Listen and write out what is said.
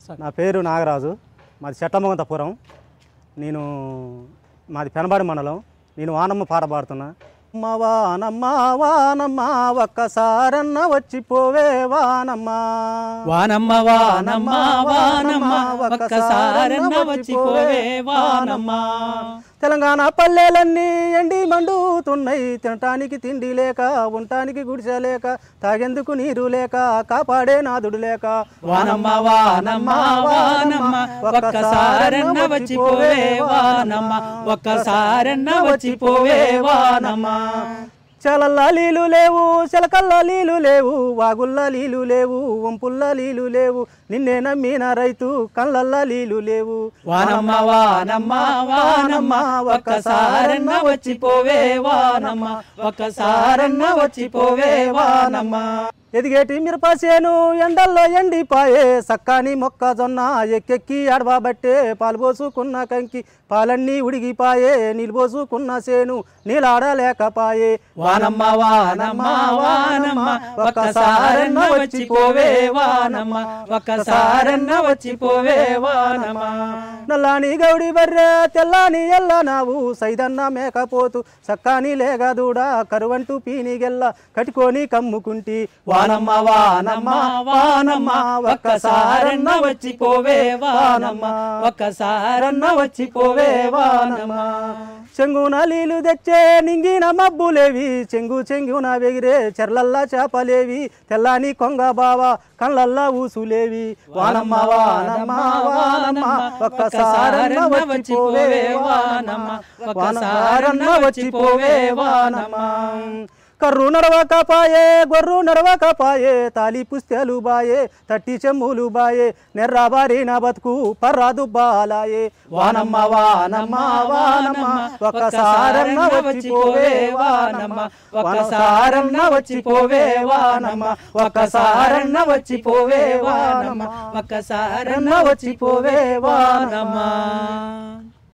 నా పేరు నాగరాజు మాది చెట్టమ్మగంతపురం నేను మాది పెనబాడి మండలం నేను వానమ్మ పాట పాడుతున్నా అమ్మ వానమ్మ వానమ్మ ఒక్కసారన్న వచ్చిపోవే వానమ్మ వానమ్మ వానమ్మ వానమ్మ ఒక్కసారన్న వచ్చిపోవే వానమ్మ తెలంగాణ పల్లెలన్నీ ఎండి మండుతున్నాయి తినటానికి తిండి లేక ఉండటానికి గుడిసె లేక తాగేందుకు నీరు లేక కాపాడే నాదుడు లేక వానమ్మ వానమ్మ వానమ్మ ఒక్కసారన్న వచ్చిపోవే వానమ్మ ఒక్కసారన్న వచ్చిపోవే వానమ్మ చలల్ల నీళ్ళు లేవు చిలకల్ల నీళ్ళు లేవు వాగుల్ల నీళ్ళు లేవు వంపుల్ల నీళ్ళు లేవు నిన్నే నమ్మిన రైతు కళ్ళల్ల నీళ్ళు లేవు వానమ్మ వానమ్మ వానమ్మ ఒక్కసారన్న వచ్చిపోవే వానమ్మ ఒక్కసారన్న వచ్చిపోవే వానమ్మ ఎదిగేటి మిరపసేను ఎండల్లో ఎండిపాయే సక్కాని మొక్కజొన్న ఎక్కెక్కి అడవబట్టే పాలు పోసుకున్న కంకి పాలన్నీ ఉడిగిపాయే నిలిపోసుకున్న సేను నీలాడలేకపాయే వానమ్మ వానమ్మ వానమ్మ ఒక్కసారన్న వచ్చిపోవే వానమ్మ ఒక్కసారన్న వచ్చిపోవే వానమ్మ నల్లాని గౌడి బర్రె తెల్లాని ఎల్ల నావు సైదన్న మేకపోతు సక్కాని లేగదూడ కరువంటూ పీనిగెల్ల కట్టుకొని కమ్ముకుంటి వానమ్మ వానమ్మ వానమ్మ ఒక్కసారన్న వచ్చిపోవే వానమ్మ ఒక్కసారన్న వచ్చిపోవే వానమ్మ చెంగున నీళ్ళు తెచ్చే నింగిన మబ్బులేవి చెంగు చెంగున వెగిరే చెర్లల్లా చేపలేవి తెల్లాని కొంగ బావ కళ్ళల్లా ఊసులేవి వానమ్మ వానమ్మ వానమ్మ ఒక్కసారన్న వచ్చిపోవే వానమ్మ ఒక్కసారన్న వచ్చిపోవే వానమ్మ కర్రు నడవకపాయే గొర్రు నడవకపాయే తాలి పుస్తెలు బాయే తట్టి చెమ్ములు బాయే నెర్రబారిన బతుకు పర్రాదు బాలాయే వానమ్మ వానమ్మ వానమ్మ ఒక్కసారన్న వచ్చిపోవే వానమ్మ ఒక్కసారన్న వచ్చిపోవే వానమ్మ ఒక్కసారన్న వచ్చిపోవే వానమ్మ ఒక్కసారన్న వచ్చిపోవే వానమ్మ